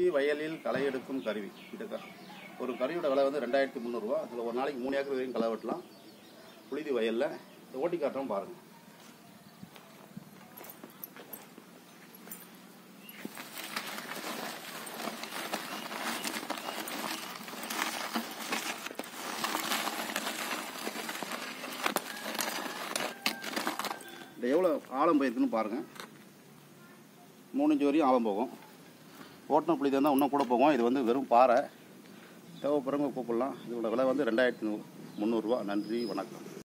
வயலில் களை எடுக்கும் கருவி இந்த க ஒரு கருவியோட விலை வந்து ரெண்டாயிரத்தி முந்நூறுரூவா அதில் ஒரு நாளைக்கு மூணு ஏக்கர் வரைக்கும் களை வெட்டலாம் புழுதி வயலில் இந்த ஓட்டி காட்டுறோம் பாருங்கள் இந்த எவ்வளோ ஆழம் போயிருக்குன்னு பாருங்கள் மூணு இன்ச்சு வரையும் ஆழம் போகும் ஓட்டின புளி தான் இன்னும் கூட போகும் இது வந்து வெறும் பாறை தேவைப்படுறவங்க கூப்பிடலாம் இதோட விலை வந்து ரெண்டாயிரத்தி முந்நூறுரூவா நன்றி வணக்கம்